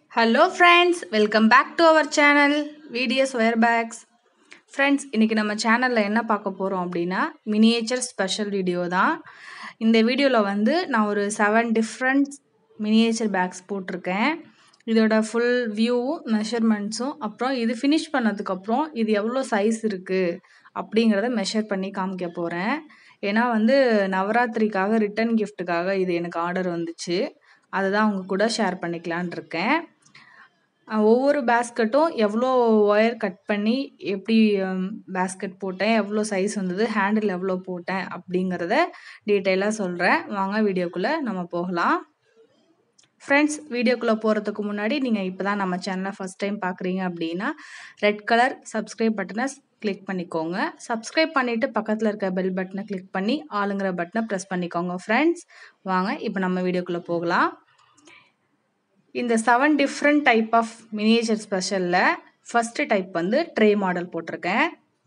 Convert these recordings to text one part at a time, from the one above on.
hello friends welcome back to our channel VDS wire bags friends இன்றைக்கி நம்ம சேனலில் என்ன பார்க்க போகிறோம் அப்படின்னா மினியேச்சர் ஸ்பெஷல் வீடியோ தான் இந்த வீடியோவில் வந்து நான் ஒரு செவன் டிஃப்ரெண்ட் மினியேச்சர் பேக்ஸ் போட்டிருக்கேன் இதோட ஃபுல் வியூவும் மெஷர்மெண்ட்ஸும் அப்புறம் இது ஃபினிஷ் பண்ணதுக்கப்புறம் இது எவ்வளோ சைஸ் இருக்குது அப்படிங்கிறத மெஷர் பண்ணி காமிக்க போகிறேன் ஏன்னா வந்து நவராத்திரிக்காக ரிட்டன் கிஃப்ட்டுக்காக இது எனக்கு ஆர்டர் வந்துச்சு அதை தான் அவங்க கூட ஷேர் பண்ணிக்கலான் இருக்கேன் அஹ் ஒவ்வொரு பேஸ்கெட்டும் எவ்வளோ ஒயர் கட் பண்ணி எப்படி பேஸ்கெட் போட்டேன் எவ்வளோ சைஸ் வந்தது ஹேண்டில் எவ்வளோ போட்டேன் அப்படிங்கிறத டீட்டெயிலாக சொல்கிறேன் வாங்க வீடியோக்குள்ளே நம்ம போகலாம் ஃப்ரெண்ட்ஸ் வீடியோக்குள்ளே போகிறதுக்கு முன்னாடி நீங்கள் இப்போ தான் நம்ம சேனலை ஃபஸ்ட் டைம் பார்க்குறீங்க அப்படின்னா ரெட் கலர் சப்ஸ்கிரைப் பட்டனை கிளிக் பண்ணிக்கோங்க சப்ஸ்கிரைப் பண்ணிவிட்டு பக்கத்தில் இருக்க பெல் பட்டனை கிளிக் பண்ணி ஆளுங்கிற பட்டனை ப்ரெஸ் பண்ணிக்கோங்க ஃப்ரெண்ட்ஸ் வாங்க இப்போ நம்ம வீடியோக்குள்ளே போகலாம் இந்த seven different type of miniature ஸ்பெஷலில் ஃபஸ்ட்டு டைப் வந்து ட்ரே மாடல் போட்டிருக்கேன்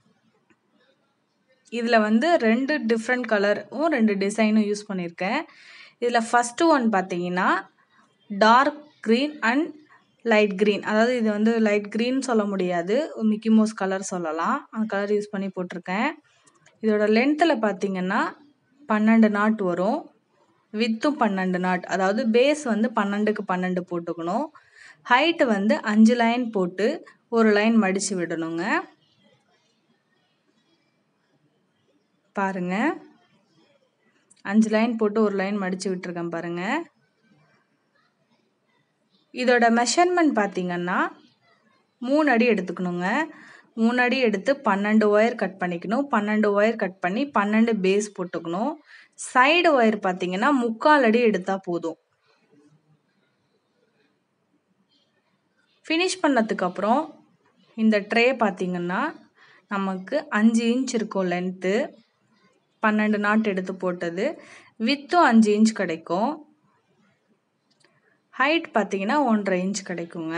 இதில் வந்து ரெண்டு டிஃப்ரெண்ட் கலரும் ரெண்டு டிசைனும் யூஸ் பண்ணியிருக்கேன் இதில் ஃபஸ்ட்டு ஒன் பார்த்தீங்கன்னா dark green and light green அதாவது இது வந்து லைட் க்ரீன் சொல்ல முடியாது மிக்கி மோஸ் கலர் சொல்லலாம் அந்த கலர் யூஸ் பண்ணி போட்டிருக்கேன் இதோட லென்த்தில் பார்த்தீங்கன்னா பன்னெண்டு நாட் வரும் வித்தும் பன்னெண்டு நாட் அதாவது பேஸ் வந்து பன்னெண்டுக்கு பன்னெண்டு போட்டுக்கணும் ஹைட்டு வந்து அஞ்சு லைன் போட்டு ஒரு லைன் மடித்து விடணுங்க பாருங்க அஞ்சு லைன் போட்டு ஒரு லைன் மடித்து விட்டுருக்கேன் பாருங்க இதோட மெஷர்மெண்ட் பார்த்தீங்கன்னா மூணு அடி எடுத்துக்கணுங்க மூணு அடி எடுத்து பன்னெண்டு ஒயர் கட் பண்ணிக்கணும் பன்னெண்டு ஒயர் கட் பண்ணி பன்னெண்டு பேஸ் போட்டுக்கணும் சைடு ஒயர் பார்த்தீங்கன்னா முக்கால் அடி எடுத்தால் போதும் ஃபினிஷ் பண்ணதுக்கப்புறம் இந்த ட்ரே பார்த்தீங்கன்னா நமக்கு அஞ்சு இன்ச் இருக்கும் லென்த்து பன்னெண்டு நாட் எடுத்து போட்டது வித்தும் அஞ்சு இன்ச் கிடைக்கும் ஹைட் பார்த்தீங்கன்னா ஒன்றரை இன்ச் கிடைக்குங்க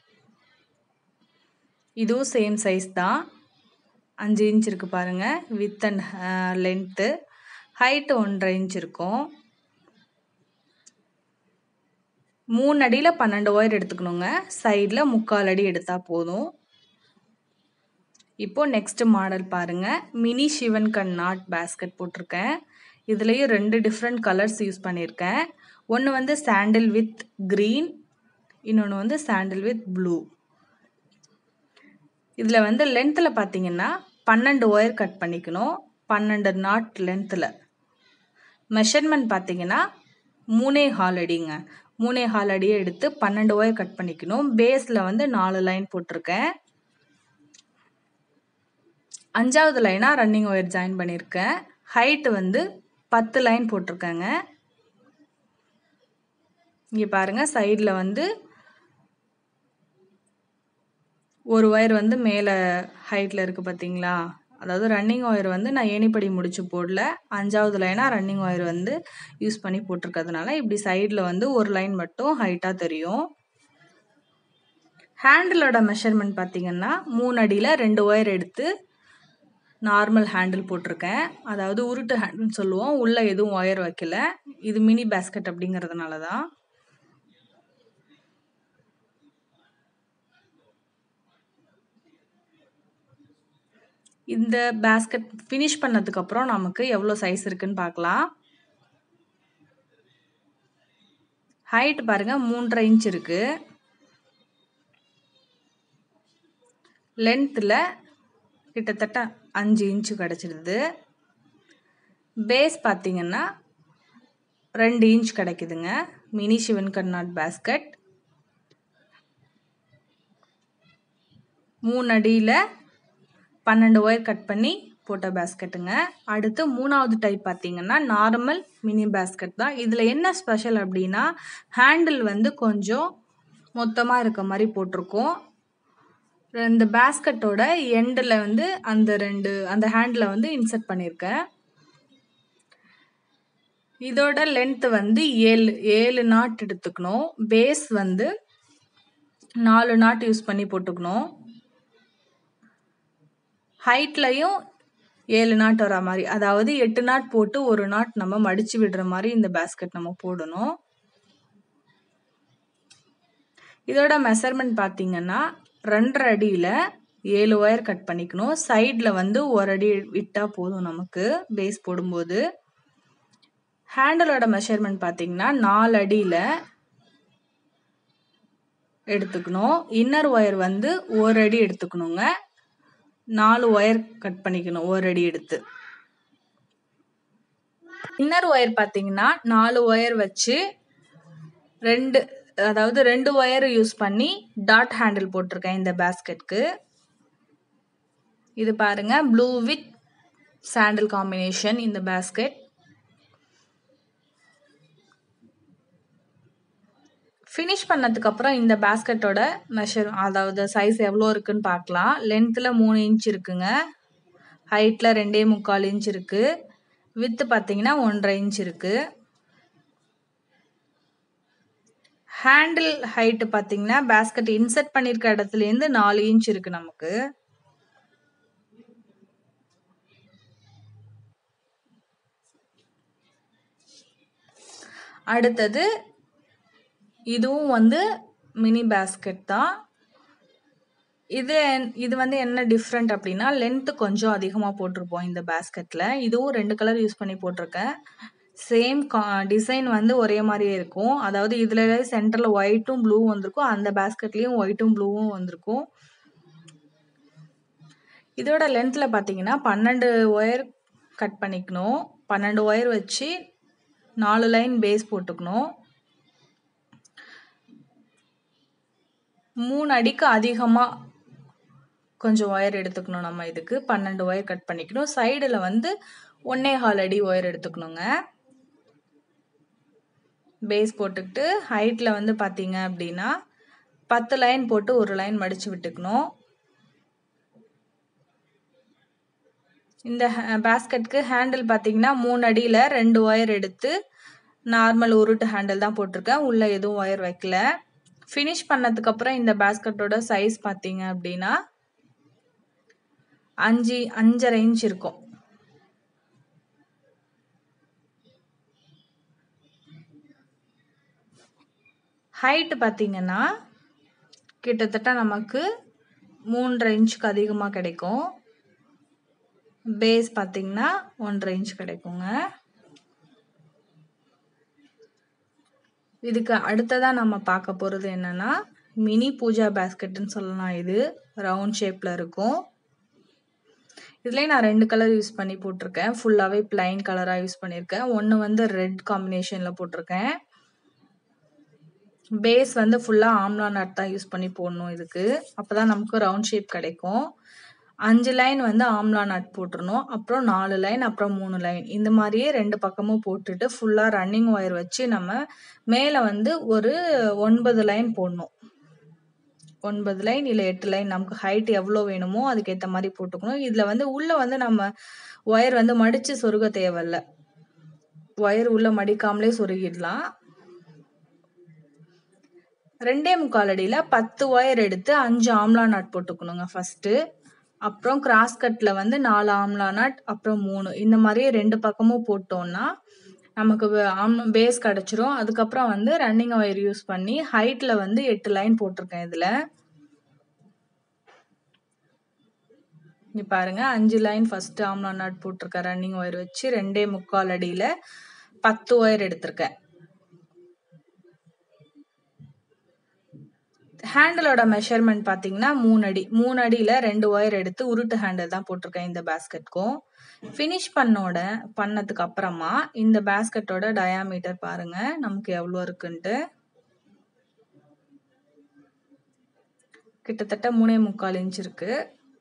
இதுவும் சேம் சைஸ் தான் அஞ்சு இன்ச் இருக்குது பாருங்கள் வித் அண்ட் லென்த்து ஹைட்டு ஒன்றரை இன்ச் இருக்கும் மூணு அடியில் பன்னெண்டு ஒயர் எடுத்துக்கணுங்க சைடில் முக்கால் அடி எடுத்தால் போதும் இப்போ நெக்ஸ்ட் மாடல் பாருங்கள் மினி சிவன் கண் நாட் பேஸ்கெட் போட்டிருக்கேன் இதுலேயும் ரெண்டு டிஃப்ரெண்ட் கலர்ஸ் யூஸ் பண்ணியிருக்கேன் ஒன்று வந்து சாண்டில் வித் க்ரீன் இன்னொன்று வந்து சாண்டில் வித் ப்ளூ இதில் வந்து லென்த்தில் பார்த்தீங்கன்னா பன்னெண்டு ஒயர் கட் பண்ணிக்கணும் பன்னெண்டு நாட் லென்த்தில் மெஷர்மெண்ட் பார்த்தீங்கன்னா மூணே ஹால் அடிங்க மூணே ஹால் அடியை எடுத்து பன்னெண்டு ஒயர் கட் பண்ணிக்கணும் பேஸில் வந்து நாலு லைன் போட்டிருக்கேன் அஞ்சாவது லைனாக ரன்னிங் ஒயர் ஜாயின் பண்ணியிருக்கேன் ஹைட்டு வந்து பத்து லைன் போட்டிருக்கேங்க இங்கே பாருங்கள் சைடில் வந்து ஒரு ஒயர் வந்து மேலே ஹைட்டில் இருக்குது பார்த்தீங்களா அதாவது ரன்னிங் ஒயர் வந்து நான் ஏணிப்படி முடிச்சு போடல அஞ்சாவது லைனாக ரன்னிங் ஒயர் வந்து யூஸ் பண்ணி போட்டிருக்கிறதுனால இப்படி சைடில் வந்து ஒரு லைன் மட்டும் ஹைட்டாக தெரியும் ஹேண்டிலோட மெஷர்மெண்ட் பார்த்தீங்கன்னா மூணு அடியில் ரெண்டு ஒயர் எடுத்து நார்மல் ஹேண்டில் போட்டிருக்கேன் அதாவது உருட்டு ஹேண்டில்னு சொல்லுவோம் உள்ளே எதுவும் ஒயர் வைக்கல இது மினி பேஸ்கெட் அப்படிங்கிறதுனால தான் இந்த பேஸ்கெட் ஃபினிஷ் பண்ணதுக்கப்புறம் நமக்கு எவ்வளோ சைஸ் இருக்குன்னு பார்க்கலாம் ஹைட் பாருங்கள் மூன்றரை இன்ச் இருக்குது லென்த்தில் கிட்டத்தட்ட அஞ்சு இன்ச்சு கிடச்சிடுது பேஸ் பார்த்தீங்கன்னா ரெண்டு இன்ச் கிடைக்குதுங்க மினி சிவன் கர்நாட் பேஸ்கெட் மூணு அடியில் பன்னெண்டு ஒயர் கட் பண்ணி போட்ட பேஸ்கெட்டுங்க அடுத்து மூணாவது டைப் பார்த்தீங்கன்னா நார்மல் மினி பேஸ்கெட் தான் இதில் என்ன ஸ்பெஷல் அப்படின்னா ஹேண்டில் வந்து கொஞ்சம் மொத்தமாக இருக்க மாதிரி போட்டிருக்கோம் இந்த பேஸ்கெட்டோட எண்டில் வந்து அந்த ரெண்டு அந்த ஹேண்டில் வந்து இன்சர்ட் பண்ணியிருக்கேன் இதோட லென்த்து வந்து ஏழு ஏழு நாட் எடுத்துக்கணும் பேஸ் வந்து நாலு நாட் யூஸ் பண்ணி போட்டுக்கணும் ஹைட்லையும் ஏழு நாட் வர மாதிரி அதாவது எட்டு நாட் போட்டு ஒரு நாட் நம்ம மடித்து விடுற மாதிரி இந்த பேஸ்கெட் நம்ம போடணும் இதோட மெஷர்மெண்ட் பார்த்தீங்கன்னா ரெண்டரை அடியில் ஏழு ஒயர் கட் பண்ணிக்கணும் சைடில் வந்து ஒரு அடி விட்டால் போதும் நமக்கு பேஸ் போடும்போது ஹேண்டிலோட மெஷர்மெண்ட் பார்த்தீங்கன்னா நாலு அடியில் எடுத்துக்கணும் இன்னர் ஒயர் வந்து ஒரு அடி எடுத்துக்கணுங்க நாலு ஒயர் கட் பண்ணிக்கணும் ஒரு அடி எடுத்து இன்னர் ஒயர் பார்த்தீங்கன்னா நாலு ஒயர் வச்சு ரெண்டு அதாவது ரெண்டு ஒயர் யூஸ் பண்ணி டாட் ஹேண்டில் போட்டிருக்கேன் இந்த பேஸ்கெட்க்கு இது பாருங்க ப்ளூ வித் சாண்டில் காம்பினேஷன் இந்த பேஸ்கெட் ஃபினிஷ் பண்ணதுக்கப்புறம் இந்த பேஸ்கெட்டோட மெஷர் அதாவது சைஸ் எவ்வளோ இருக்குன்னு பார்க்கலாம் லென்த்தில் மூணு இன்ச் இருக்குங்க ஹைட்டில் ரெண்டே முக்கால் இன்ச் இருக்குது வித்து பார்த்தீங்கன்னா ஒன்றரை இன்ச் இருக்குது ஹேண்டில் ஹைட்டு பார்த்தீங்கன்னா பேஸ்கெட் இன்சர்ட் பண்ணியிருக்க இடத்துலேருந்து நாலு இன்ச் இருக்குது நமக்கு அடுத்தது இதுவும் வந்து மினி பேஸ்கெட் தான் இது இது வந்து என்ன டிஃப்ரெண்ட் அப்படின்னா லென்த்து கொஞ்சம் அதிகமாக போட்டிருப்போம் இந்த பேஸ்கெட்டில் இதுவும் ரெண்டு கலர் யூஸ் பண்ணி போட்டிருக்கேன் சேம் கா டிசைன் வந்து ஒரே மாதிரியே இருக்கும் அதாவது இதில் சென்டரில் ஒயிட்டும் ப்ளூவும் வந்திருக்கும் அந்த பேஸ்கெட்லேயும் ஒயிட்டும் ப்ளூவும் வந்திருக்கும் இதோட லென்த்தில் பார்த்தீங்கன்னா பன்னெண்டு ஒயர் கட் பண்ணிக்கணும் பன்னெண்டு ஒயர் வச்சு நாலு லைன் பேஸ் போட்டுக்கணும் மூணு அடிக்கு அதிகமாக கொஞ்சம் ஒயர் எடுத்துக்கணும் நம்ம இதுக்கு பன்னெண்டு ஒயர் கட் பண்ணிக்கணும் சைடில் வந்து ஒன்னே கால் அடி ஒயர் எடுத்துக்கணுங்க பேஸ் போட்டுக்கிட்டு ஹைட்டில் வந்து பார்த்தீங்க அப்படின்னா பத்து லைன் போட்டு ஒரு லைன் மடித்து விட்டுக்கணும் இந்த பேஸ்கெட்க்கு ஹேண்டில் பார்த்தீங்கன்னா மூணு அடியில் ரெண்டு ஒயர் எடுத்து நார்மல் உருட்டு ஹேண்டில் தான் போட்டிருக்கேன் உள்ளே எதுவும் ஒயர் வைக்கல ஃபினிஷ் பண்ணதுக்கப்புறம் இந்த பேஸ்கெட்டோட சைஸ் பார்த்தீங்க அப்படின்னா அஞ்சு அஞ்சரை இன்ச் இருக்கும் ஹைட்டு பார்த்தீங்கன்னா கிட்டத்தட்ட நமக்கு மூன்றரை இன்ச்சுக்கு அதிகமாக கிடைக்கும் பேஸ் பார்த்தீங்கன்னா ஒன்றரை இன்ச் கிடைக்குங்க இதுக்கு அடுத்ததாக நம்ம பார்க்க போகிறது என்னென்னா மினி பூஜா பேஸ்கெட்டுன்னு சொல்லலாம் இது ரவுண்ட் ஷேப்பில் இருக்கும் இதுலேயே நான் ரெண்டு கலர் யூஸ் பண்ணி போட்டிருக்கேன் ஃபுல்லாகவே பிளைன் கலராக யூஸ் பண்ணியிருக்கேன் ஒன்று வந்து ரெட் காம்பினேஷனில் போட்டிருக்கேன் பேஸ் வந்து ஃபுல்லாக ஆம்லா நட் தான் யூஸ் பண்ணி போடணும் இதுக்கு அப்போ தான் நமக்கு ரவுண்ட் ஷேப் கிடைக்கும் அஞ்சு லைன் வந்து ஆம்லா நட் போட்டுருணும் அப்புறம் நாலு லைன் அப்புறம் மூணு லைன் இந்த மாதிரியே ரெண்டு பக்கமும் போட்டுட்டு ஃபுல்லாக ரன்னிங் ஒயர் வச்சு நம்ம மேலே வந்து ஒரு ஒன்பது லைன் போடணும் ஒன்பது லைன் இல்லை எட்டு லைன் நமக்கு ஹைட் எவ்வளோ வேணுமோ அதுக்கேற்ற மாதிரி போட்டுக்கணும் இதில் வந்து உள்ளே வந்து நம்ம ஒயர் வந்து மடித்து சொருக தேவையில்ல ஒயர் உள்ளே மடிக்காமலே சொருகிடலாம் ரெண்டே முக்கால் அடியில் பத்து ஒயர் எடுத்து அஞ்சு ஆம்லா நாட் போட்டுக்கணுங்க ஃபஸ்ட்டு அப்புறம் கிராஸ் கட்டில் வந்து நாலு ஆம்லா நாட் அப்புறம் மூணு இந்த மாதிரி ரெண்டு பக்கமும் போட்டோம்னா நமக்கு ஆம் பேஸ் கிடச்சிரும் அதுக்கப்புறம் வந்து ரன்னிங் ஒயர் யூஸ் பண்ணி ஹைட்டில் வந்து எட்டு லைன் போட்டிருக்கேன் இதில் இங்கே பாருங்க அஞ்சு லைன் ஃபஸ்ட்டு ஆம்லா நாட் போட்டிருக்கேன் ரன்னிங் ஒயர் வச்சு ரெண்டே முக்கால் அடியில் பத்து ஒயர் எடுத்திருக்கேன் ஹேண்டிலோட மெஷர்மெண்ட் பார்த்தீங்கன்னா மூணு அடி மூணு அடியில் ரெண்டு ஒயர் எடுத்து உருட்டு ஹேண்டில் தான் போட்டிருக்கேன் இந்த பேஸ்கெட்க்கும் ஃபினிஷ் பண்ணோட பண்ணதுக்கு அப்புறமா இந்த பேஸ்கெட்டோட டயாமீட்டர் பாருங்க நமக்கு எவ்வளோ இருக்குன்ட்டு கிட்டத்தட்ட மூணே முக்கால் இன்ச் இருக்கு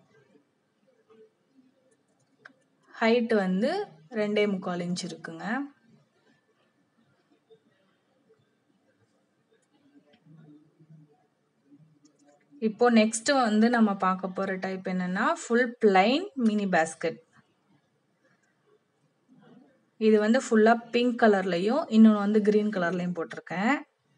ஹைட் வந்து ரெண்டே முக்கால் இன்ச் இருக்குங்க இப்போ நெக்ஸ்ட் வந்து நம்ம பார்க்க போற டைப் என்னன்னா ஃபுல் பிளைன் மினி பேஸ்கெட் இது வந்து ஃபுல்லா பிங்க் கலர்லயும் இன்னொன்று வந்து கிரீன் கலர்லயும் போட்டிருக்கேன்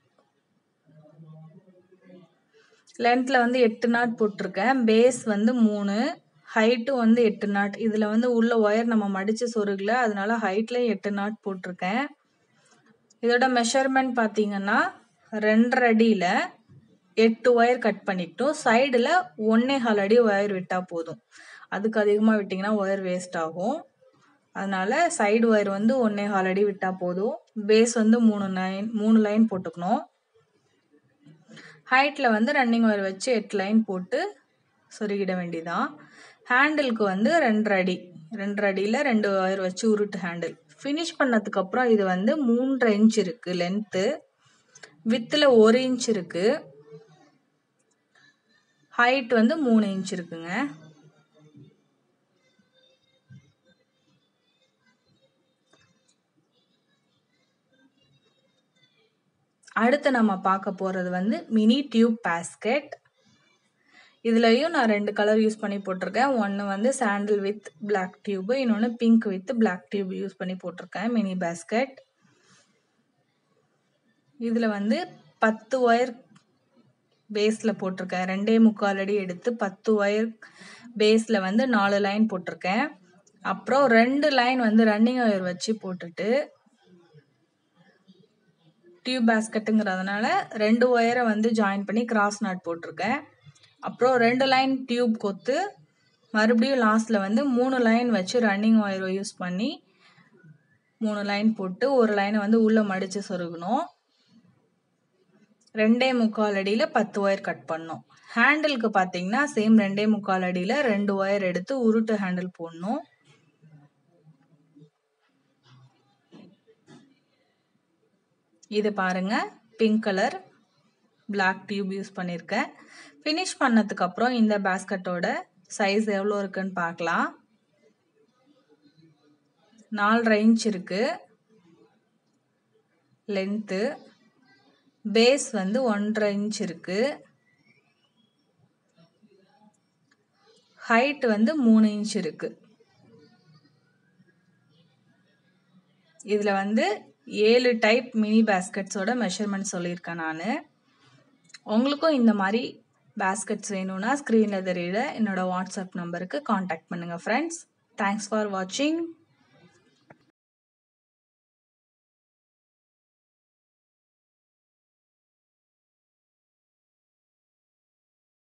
லென்த்தில் வந்து எட்டு நாட் போட்டிருக்கேன் பேஸ் வந்து மூணு ஹைட்டு வந்து எட்டு நாட் இதில் வந்து உள்ள ஒயர் நம்ம மடித்து சொருகல அதனால ஹைட்லேயும் எட்டு நாட் போட்டிருக்கேன் இதோட மெஷர்மெண்ட் பார்த்தீங்கன்னா ரெண்டரை அடியில் எட்டு ஒயர் கட் பண்ணிக்கிட்டோம் சைடில் ஒன்றே கால் அடி ஒயர் விட்டால் போதும் அதுக்கு அதிகமாக விட்டிங்கன்னா ஒயர் வேஸ்ட் ஆகும் அதனால் சைடு ஒயர் வந்து ஒன்றே கால் அடி விட்டால் போதும் பேஸ் வந்து மூணு லைன் மூணு லைன் போட்டுக்கணும் ஹைட்டில் வந்து ரன்னிங் ஒயர் வச்சு எட்டு லைன் போட்டு சொருகிட வேண்டியதான் ஹேண்டிலுக்கு வந்து ரெண்டரை அடி ரெண்டரை அடியில் ரெண்டு ஒயர் வச்சு உருட்டு ஹேண்டில் ஃபினிஷ் பண்ணதுக்கப்புறம் இது வந்து மூன்றரை இன்ச் இருக்குது லென்த்து வித்தில் ஒரு இன்ச் இருக்குது ஹைட் வந்து மூணு இன்ச் இருக்குங்க அடுத்து நம்ம பார்க்க போகிறது வந்து மினி டியூப் பேஸ்கெட் இதுலேயும் நான் ரெண்டு கலர் யூஸ் பண்ணி போட்டிருக்கேன் ஒன்று வந்து சாண்டில் வித் பிளாக் டியூபு இன்னொன்று pink with black tube use பண்ணி போட்டிருக்கேன் மினி பேஸ்கெட் இதில் வந்து பத்து ஒயர் பேஸில் போட்டிருக்கேன் ரெண்டே முக்கால் அடி எடுத்து பத்து ஒயர் பேஸில் வந்து நாலு லைன் போட்டிருக்கேன் அப்புறம் ரெண்டு லைன் வந்து ரன்னிங் ஒயர் வச்சு போட்டுட்டு டியூப் பேஸ்கெட்டுங்கிறதுனால ரெண்டு ஒயரை வந்து ஜாயின் பண்ணி கிராஸ் நாட் போட்டிருக்கேன் அப்புறம் ரெண்டு லைன் டியூப் கொத்து மறுபடியும் லாஸ்ட்டில் வந்து மூணு லைன் வச்சு ரன்னிங் ஒயர் யூஸ் பண்ணி மூணு லைன் போட்டு ஒரு லைனை வந்து உள்ளே மடித்து சொருகணும் ரெண்டே முக்கால் அடியில் பத்து ஒயர் கட் பண்ணோம் ஹேண்டிலுக்கு பார்த்தீங்கன்னா சேம் ரெண்டே முக்கால் அடியில் ரெண்டு ஒயர் எடுத்து உருட்டு ஹேண்டில் போடணும் இது பாருங்க pink colour black tube use பண்ணியிருக்கேன் ஃபினிஷ் பண்ணதுக்கப்புறம் இந்த பேஸ்கட்டோட சைஸ் எவ்வளோ இருக்குன்னு பார்க்கலாம் நாலரை இன்ச் இருக்கு லென்த்து பேஸ் வந்து ஒன்றரை இன்ச் இருக்கு ஹைட் வந்து மூணு இன்ச் இருக்கு இதில் வந்து ஏழு டைப் மினி பேஸ்கெட்ஸோட மெஷர்மெண்ட் சொல்லியிருக்கேன் நான் உங்களுக்கும் இந்த மாதிரி பேஸ்கெட்ஸ் வேணும்னா ஸ்க்ரீனில் தெரியுற என்னோட வாட்ஸ்அப் நம்பருக்கு காண்டாக்ட் பண்ணுங்கள் ஃப்ரெண்ட்ஸ் தேங்க்ஸ் ஃபார் வாட்சிங்